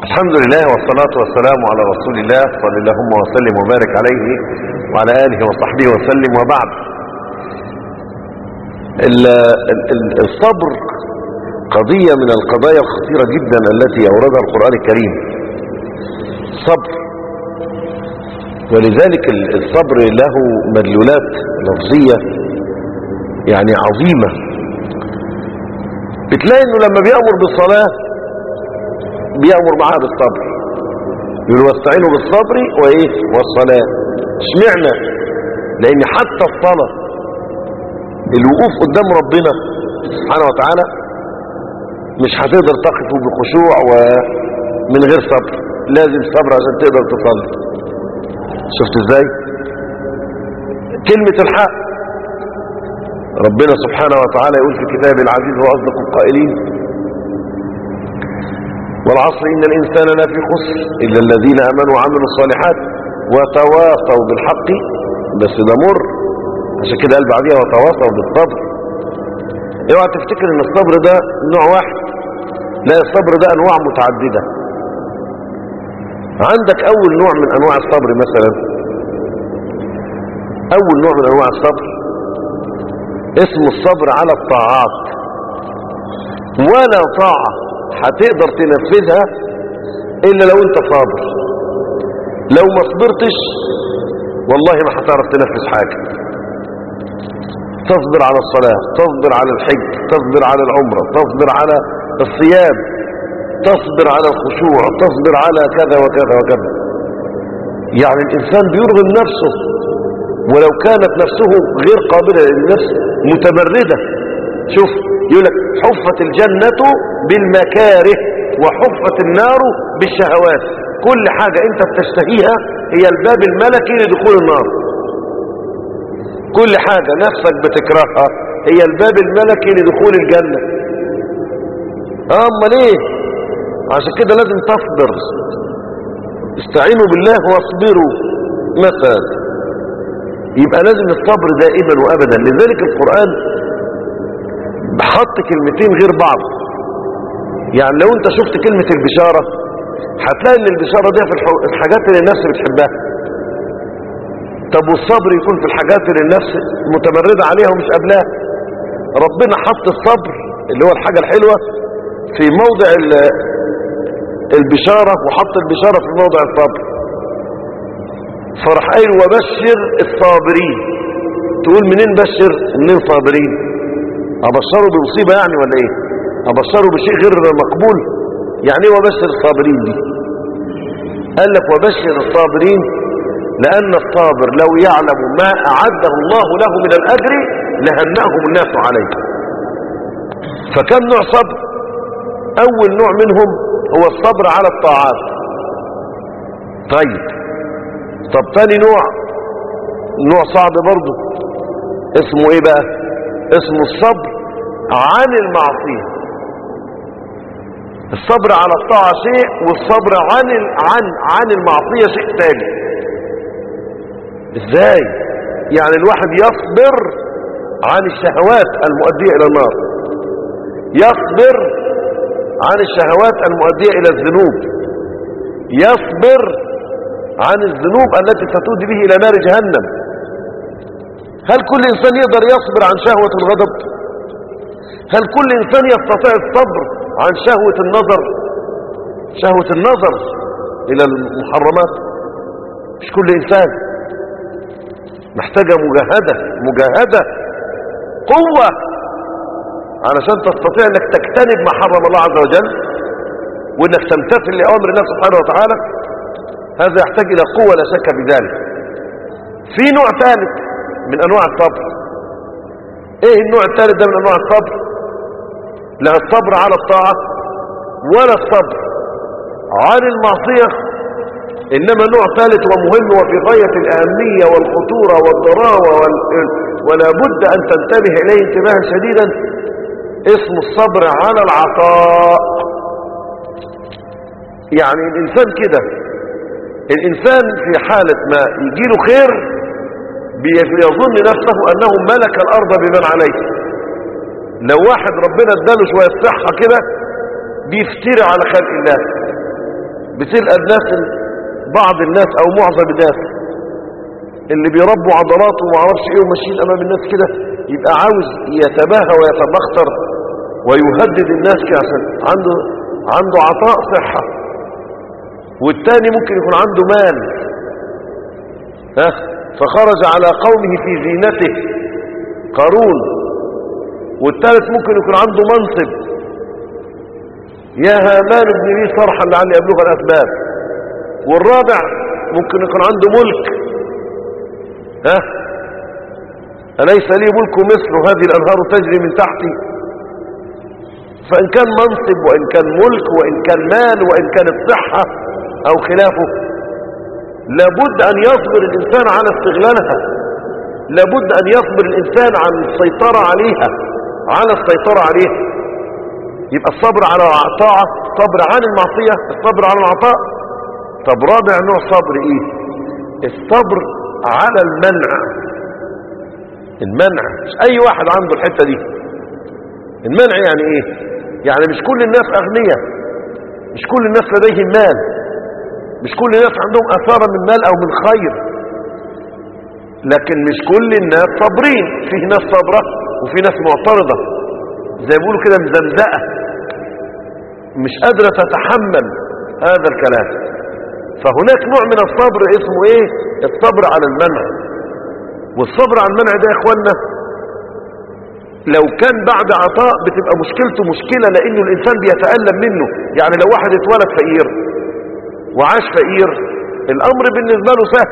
الحمد لله والصلاة والسلام على رسول الله صلى اللهم وسلم وبارك عليه وعلى آله وصحبه وسلم وبعد ال- ال- الصبر قضية من القضايا الخطيرة جدا التي أوردها القرآن الكريم صبر ولذلك ال- الصبر له مدلولات لفظية يعني عظيمة بتلاقي انه لما بيأمر بالصلاة بيأمر معاها بالصبر يقول واستعينوا بالصبر وايه والصلاة اشمعنى لان حتى الصلاة الوقوف قدام ربنا سبحانه وتعالى مش هتقدر تقف بخشوع ومن غير صبر لازم صبر عشان تقدر تصلي شفت ازاي كلمة الحق ربنا سبحانه وتعالى يقول في كتابه العزيز وأصدق القائلين والعصر إن الإنسان لفي خسر إلا الذين آمنوا وعملوا الصالحات وتواصوا بالحق بس ده مر عشان كده قال بعديها وتواصوا بالصبر اوعى تفتكر ان الصبر ده نوع واحد لا الصبر ده انواع متعددة عندك اول نوع من انواع الصبر مثلا اول نوع من انواع الصبر اسمه الصبر على الطاعات ولا طاعة هتقدر تنفذها الا لو انت صابر لو ما صبرتش والله ما هتعرف تنفذ حاجة تصبر على الصلاة تصبر على الحج تصبر على العمرة تصبر على الصيام تصبر على الخشوع تصبر على كذا وكذا وكذا يعني الإنسان بيرغم نفسه ولو كانت نفسه غير قابلة للنفس متمردة شوف يقول لك حفت الجنة بالمكاره وحفت النار بالشهوات كل حاجة انت بتشتهيها هي الباب الملكي لدخول النار كل حاجة نفسك بتكرهها هي الباب الملكي لدخول الجنة اما ليه عشان كده لازم تصبر استعينوا بالله واصبروا مثلا يبقى لازم الصبر دائما وابدا لذلك القرآن بحط كلمتين غير بعض يعني لو انت شفت كلمة البشارة هتلاقي ان البشارة دي في الح- الحاجات اللي النفس بتحبها طب والصبر يكون في الحاجات اللي النفس متمردة عليها ومش قابلاها ربنا حط الصبر اللي هو الحاجة الحلوة في موضع ال- البشارة وحط البشارة في موضع الصبر فرح قايل وبشر الصابرين تقول منين بشر منين صابرين ابشره بمصيبة يعني ولا ايه ابشره بشيء غير مقبول يعني ايه وبشر الصابرين دي قال لك وبشر الصابرين لان الصابر لو يعلم ما اعده الله له من الاجر لهنأهم الناس عليه فكم نوع صبر اول نوع منهم هو الصبر على الطاعات طيب طب تاني نوع نوع صعب برضه اسمه ايه بقى اسمه الصبر عن المعصية الصبر على الطاعة شيء والصبر عن ال- عن عن المعصية شيء تاني ازاي يعني الواحد يصبر عن الشهوات المؤدية الى النار يصبر عن الشهوات المؤدية الى الذنوب يصبر عن الذنوب التي تتود به الى نار جهنم هل كل انسان يقدر يصبر عن شهوة الغضب هل كل انسان يستطيع الصبر عن شهوة النظر شهوة النظر الى المحرمات مش كل انسان محتاجة مجاهدة مجاهدة قوة علشان تستطيع انك تجتنب ما حرم الله عز وجل وانك تمتثل لأوامر الله سبحانه وتعالى هذا يحتاج الى قوة لا شك بذلك في نوع ثالث من انواع الصبر ايه النوع الثالث ده من انواع الصبر لا الصبر على الطاعة ولا الصبر عن المعصية انما نوع ثالث ومهم وفي غاية الاهمية والخطورة والضراوة وال... ولا بد ان تنتبه اليه انتباها شديدا اسم الصبر على العطاء يعني الانسان كده الانسان في حالة ما يجيله خير بيظن نفسه انه ملك الارض بمن عليه لو واحد ربنا اداله شوية صحة كده بيفتري على خلق الله بتلقى الناس بعض الناس او معظم الناس اللي بيربوا عضلاته وما اعرفش ايه وماشيين امام الناس كده يبقى عاوز يتباهى ويتبختر ويهدد الناس كده عشان عنده عنده عطاء صحة والتاني ممكن يكون عنده مال ها فخرج على قومه في زينته قارون والثالث ممكن يكون عنده منصب يا هامان ابن لي صرحا لعلي أبلغ الأسباب والرابع ممكن يكون عنده ملك ها أليس لي ملك مصر وهذه الأنهار تجري من تحتي فإن كان منصب وإن كان ملك وإن كان مال وإن كانت صحة أو خلافه لابد أن يصبر الإنسان على استغلالها لابد أن يصبر الإنسان عن السيطرة عليها على السيطرة عليها يبقى الصبر على الطاعة الصبر عن المعصية الصبر على العطاء طب رابع نوع صبر ايه الصبر على المنع المنع مش اي واحد عنده الحتة دي المنع يعني ايه يعني مش كل الناس اغنياء مش كل الناس لديهم مال مش كل الناس عندهم اثارة من مال او من خير لكن مش كل الناس صابرين فيه ناس صابرة وفي ناس معترضة زي بيقولوا كده مزمزقة مش قادرة تتحمل هذا الكلام فهناك نوع من الصبر اسمه ايه الصبر على المنع والصبر على المنع ده يا اخوانا لو كان بعد عطاء بتبقى مشكلته مشكلة لانه الانسان بيتألم منه يعني لو واحد اتولد فقير وعاش فقير الامر بالنسبة له سهل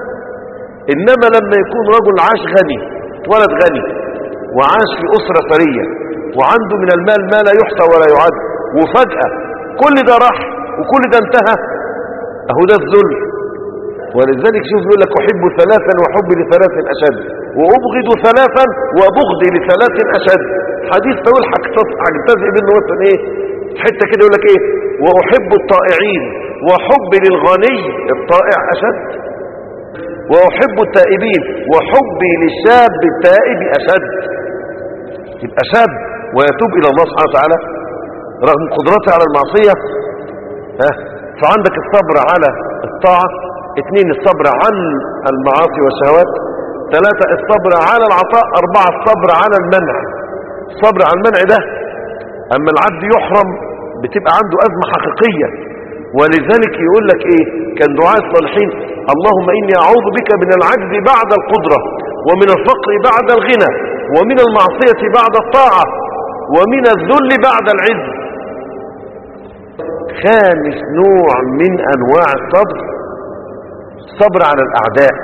انما لما يكون رجل عاش غني اتولد غني وعاش في اسرة ثرية وعنده من المال ما لا يحصى ولا يعد وفجأة كل ده راح وكل ده انتهى اهو ده الذل ولذلك شوف يقول لك احب ثلاثا وحبي لثلاث اشد وابغض ثلاثا وبغضي لثلاث اشد حديث طويل هجتزئ منه مثلا ايه حته كده يقول لك ايه واحب الطائعين وحبي للغني الطائع اشد واحب التائبين وحبي للشاب التائب اشد يبقى شاب ويتوب الى الله سبحانه وتعالى رغم قدرته على المعصيه ها فعندك الصبر على الطاعة اثنين الصبر عن المعاصي والشهوات ثلاثة الصبر على العطاء أربعة الصبر على المنع الصبر على المنع ده أما العبد يحرم بتبقى عنده أزمة حقيقية ولذلك يقول لك إيه كان دعاء الصالحين اللهم إني أعوذ بك من العجز بعد القدرة ومن الفقر بعد الغنى ومن المعصية بعد الطاعة ومن الذل بعد العز خامس نوع من انواع الصبر الصبر على الاعداء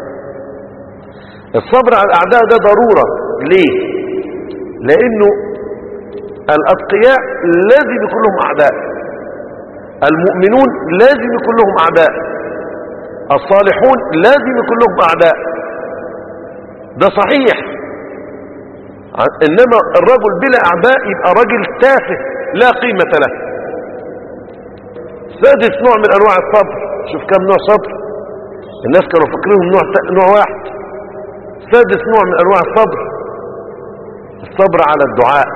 الصبر على الاعداء ده ضرورة ليه لانه الاتقياء لازم يكون لهم اعداء المؤمنون لازم يكون لهم اعداء الصالحون لازم يكون لهم اعداء ده صحيح انما الرجل بلا اعداء يبقى رجل تافه لا قيمة له سادس نوع من انواع الصبر شوف كم نوع صبر الناس كانوا فاكرينهم نوع نوع واحد سادس نوع من انواع الصبر الصبر على الدعاء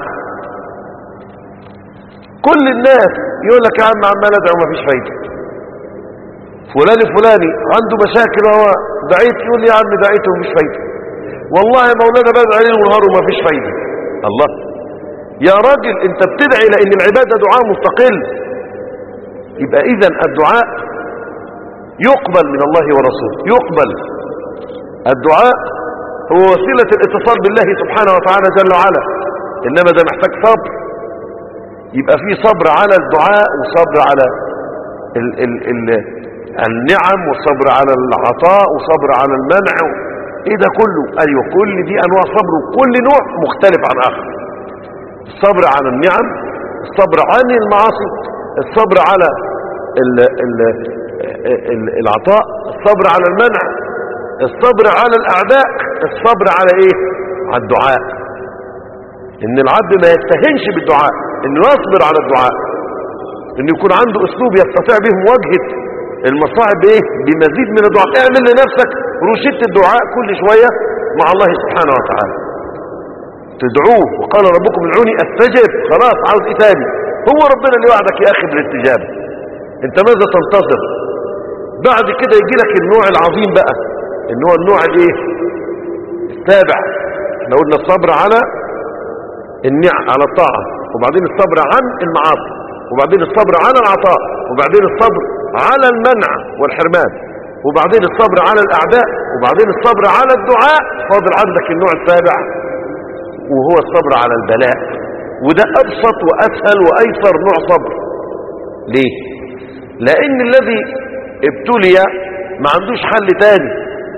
كل الناس يقول لك يا عم عمال ادعو ما فيش فايده فلان الفلاني عنده مشاكل وهو دعيت يقول لي يا عم دعيته ومفيش فايده والله يا مولانا بدعي ليل ونهار وما فيش فايده الله يا راجل انت بتدعي لان العباده دعاء مستقل يبقى اذا الدعاء يقبل من الله ورسوله يقبل الدعاء هو وسيلة الاتصال بالله سبحانه وتعالى جل وعلا انما ده محتاج صبر يبقى في صبر على الدعاء وصبر على ال ال ال النعم وصبر على العطاء وصبر على المنع ايه ده كله ايوه كل دي انواع صبر وكل نوع مختلف عن اخر الصبر على النعم الصبر عن المعاصي الصبر على ال ال ال العطاء الصبر على المنع الصبر على الاعداء الصبر على ايه على الدعاء ان العبد ما يستهنش بالدعاء انه يصبر على الدعاء انه يكون عنده اسلوب يستطيع به مواجهة المصاعب ايه بمزيد من الدعاء اعمل لنفسك روشته الدعاء كل شوية مع الله سبحانه وتعالى تدعوه وقال ربكم ادعوني استجب خلاص عاوز ايه تاني هو ربنا اللي وعدك يا اخي بالاستجابة انت ماذا تنتظر بعد كده يجي لك النوع العظيم بقى ان هو النوع الايه السابع احنا قلنا الصبر على النعم على الطاعة وبعدين الصبر عن المعاصي وبعدين الصبر على العطاء وبعدين الصبر على المنع والحرمان وبعدين الصبر على الأعداء وبعدين الصبر على الدعاء فاضل عندك النوع السابع وهو الصبر على البلاء وده أبسط وأسهل وأيسر نوع صبر ليه لأن الذي ابتلي ما عندوش حل تاني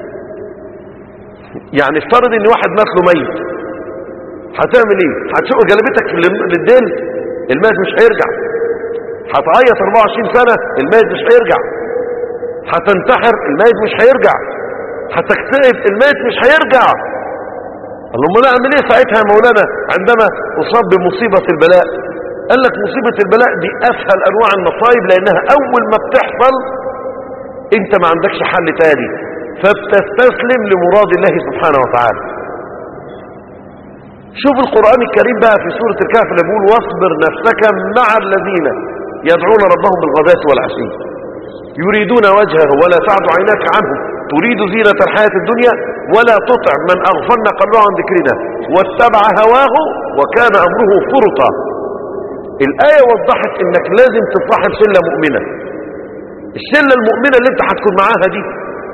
يعني افترض ان واحد مات له ميت هتعمل ايه هتشق جلبتك لل- للدين الميت مش هيرجع هتعيط 24 سنة الميت مش هيرجع هتنتحر الميت مش هيرجع هتكتئب الميت مش هيرجع اللهم لا اعمل ايه ساعتها يا مولانا عندما اصاب بمصيبة البلاء قال لك مصيبة البلاء دي اسهل انواع المصايب لانها اول ما بتحصل انت ما عندكش حل تاني فبتستسلم لمراد الله سبحانه وتعالى شوف القرآن الكريم بقى في سورة الكهف اللي بيقول واصبر نفسك مع الذين يدعون ربهم بالغداة والعشي يريدون وجهه ولا تعد عيناك عنهم تريد زينة الحياة الدنيا ولا تطع من أغفلنا قلبه عن ذكرنا واتبع هواه وكان أمره فرطا الآية وضحت انك لازم تصاحب شلة مؤمنة الشلة المؤمنة اللي انت هتكون معاها دي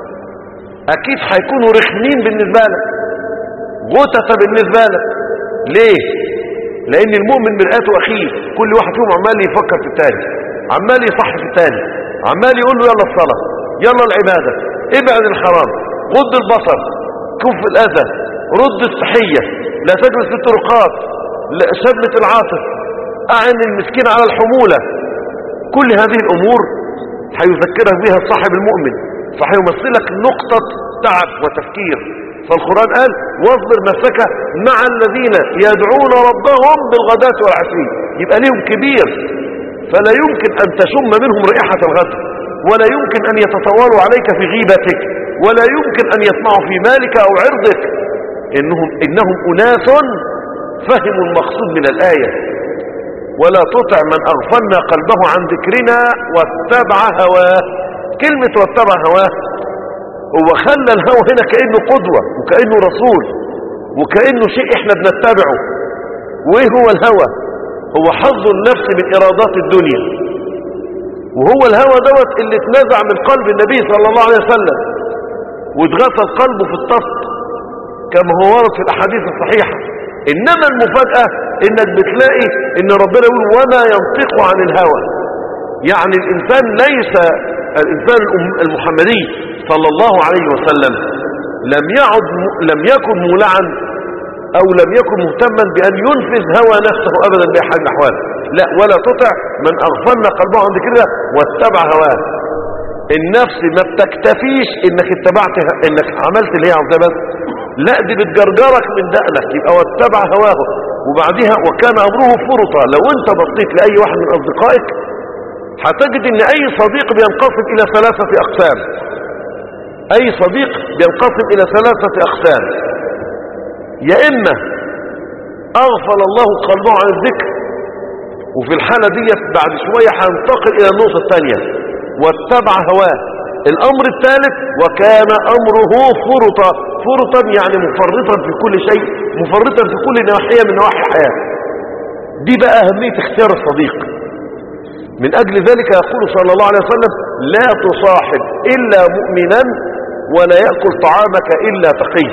اكيد هيكونوا رخمين بالنسبة لك غتة بالنسبة لك ليه لان المؤمن مرآته اخيه كل واحد فيهم عمال يفكر في التاني عمال يصح في التاني عمال يقول له يلا الصلاة يلا العبادة ابعد الحرام غض البصر كف الاذى رد الصحية لا تجلس في الطرقات لا شدمة العاطف اعن المسكين على الحمولة كل هذه الامور هيذكرك بها صاحب المؤمن فهيمثلك نقطة تعب وتفكير فالقرآن قال واصبر نفسك مع الذين يدعون ربهم بالغداة والعشي يبقى ليهم كبير فلا يمكن أن تشم منهم رائحة الغد ولا يمكن أن يتطاولوا عليك في غيبتك ولا يمكن أن يطمعوا في مالك أو عرضك إنهم, إنهم أناس فهموا المقصود من الآية ولا تطع من أغفلنا قلبه عن ذكرنا واتبع هواه كلمة واتبع هواه هو خلى الهوى هنا كأنه قدوة وكأنه رسول وكأنه شيء احنا بنتبعه وايه هو الهوى هو حظ النفس من إرادات الدنيا وهو الهوى دوت اللي اتنزع من قلب النبي صلى الله عليه وسلم واتغسل قلبه في الطست كما هو ورد في الأحاديث الصحيحة إنما المفاجأة إنك بتلاقي إن ربنا يقول وما ينطق عن الهوى يعني الإنسان ليس الإنسان المحمدي صلى الله عليه وسلم لم يعد لم يكن مولعا أو لم يكن مهتما بأن ينفذ هوى نفسه أبدا بأحد الأحوال لا ولا تطع من أغفلنا قلبه عند كده واتبع هواه النفس ما بتكتفيش انك اتبعت انك عملت اللي هي عاوزاه بس لا دي بتجرجرك من دقنك يبقى واتبع هواه وبعدها وكان امره فرطا لو انت بصيت لاي واحد من اصدقائك هتجد ان اي صديق بينقسم الى ثلاثة اقسام اي صديق بينقسم الى ثلاثة اقسام يا اما اغفل الله قلبه عن الذكر وفي الحالة ديت بعد شوية هنتقل الى النقطة الثانية واتبع هواه الامر الثالث وكان امره فرطا فرطا يعني مفرطا في كل شيء مفرطا في كل ناحية من نواحي الحياة دي بقى اهمية اختيار الصديق من اجل ذلك يقول صلى الله عليه وسلم لا تصاحب الا مؤمنا ولا يأكل طعامك الا تقي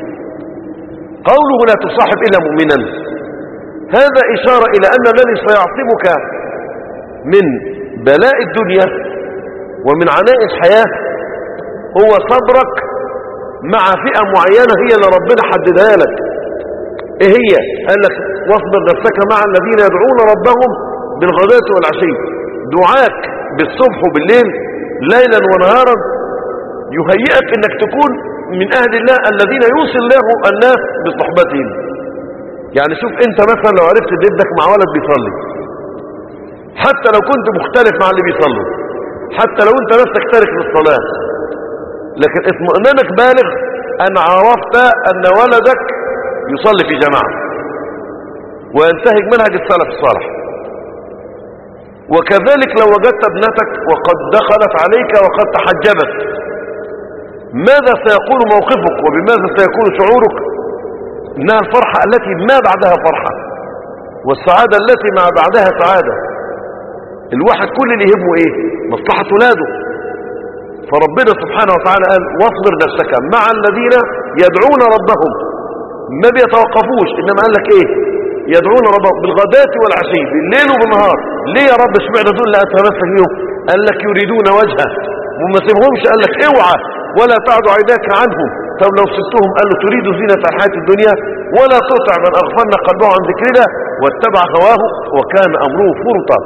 قوله لا تصاحب الا مؤمنا هذا اشارة الى ان الذي سيعصمك من بلاء الدنيا ومن عناء الحياة هو صبرك مع فئة معينة هي اللي ربنا حددها لك ايه هي قال لك واصبر نفسك مع الذين يدعون ربهم بالغداة والعشي دعاك بالصبح وبالليل ليلا ونهارا يهيئك انك تكون من اهل الله الذين يوصل له الناس بصحبتهم يعني شوف انت مثلا لو عرفت ابنك مع ولد بيصلي حتى لو كنت مختلف مع اللي بيصلوا حتى لو انت نفسك تارك للصلاة لكن اطمئنانك بالغ ان عرفت ان ولدك يصلي في جماعة وينتهج منهج السلف الصالح وكذلك لو وجدت ابنتك وقد دخلت عليك وقد تحجبت ماذا سيكون موقفك وبماذا سيكون شعورك انها الفرحة التي ما بعدها فرحة والسعادة التي ما بعدها سعادة الواحد كل اللي يهمه ايه مصلحة ولاده فربنا سبحانه وتعالى قال واصبر نفسك مع الذين يدعون ربهم ما بيتوقفوش انما قال لك ايه يدعون ربهم بالغداة والعشي بالليل وبالنهار ليه يا رب اشمعنى دول لا اتمسك بيهم قال لك يريدون وجهه وما سيبهمش قال لك اوعى ولا تعد عيناك عنهم طب لو سبتهم قال له تريد زينة الحياة الدنيا ولا تطع من اغفلنا قلبه عن ذكرنا واتبع هواه وكان امره فرطا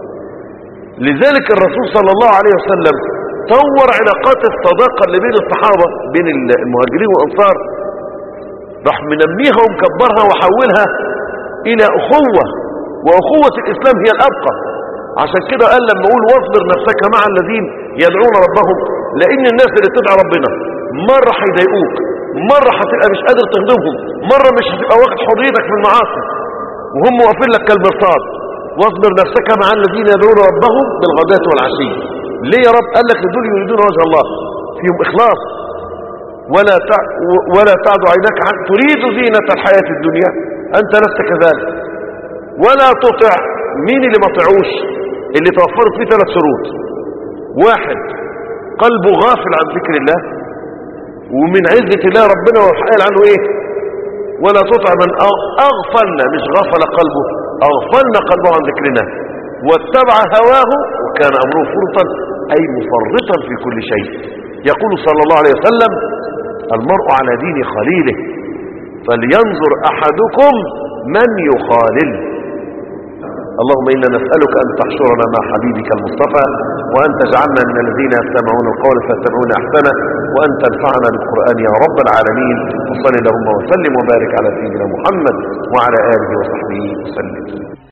لذلك الرسول صلى الله عليه وسلم طور علاقات الصداقة اللي بين الصحابة بين المهاجرين والأنصار راح منميها ومكبرها وحولها إلى أخوة وأخوة الإسلام هي الأبقى عشان كده قال لما أقول واصبر نفسك مع الذين يدعون ربهم لأن الناس اللي تدعى ربنا مرة هيضايقوك مرة هتبقى مش قادر تخدمهم مرة مش هتبقى واخد حريتك في المعاصي وهم واقفين لك كالمرصاد واصبر نفسك مع الذين يدعون ربهم بالغداة والعشي ليه يا رب قال لك دول يريدون وجه الله فيهم إخلاص ولا تع... ولا تعد عيناك عن تريد زينة الحياة الدنيا أنت لست كذلك ولا تطع مين اللي ما طعوش اللي توفرت فيه ثلاث شروط واحد قلبه غافل عن ذكر الله ومن عزة الله ربنا وحقال عنه ايه ولا تطع من أغفلنا مش غفل قلبه أغفلنا قلبه عن ذكرنا واتبع هواه وكان أمره فرطا أي مفرطا في كل شيء يقول صلى الله عليه وسلم المرء على دين خليله فلينظر أحدكم من يخالل اللهم إنا نسألك أن تحشرنا مع حبيبك المصطفى وأن تجعلنا من الذين يستمعون القول فيتبعون أحسنه وأن تنفعنا بالقرآن يا رب العالمين وصل اللهم وسلم وبارك على سيدنا محمد وعلى آله وصحبه وسلم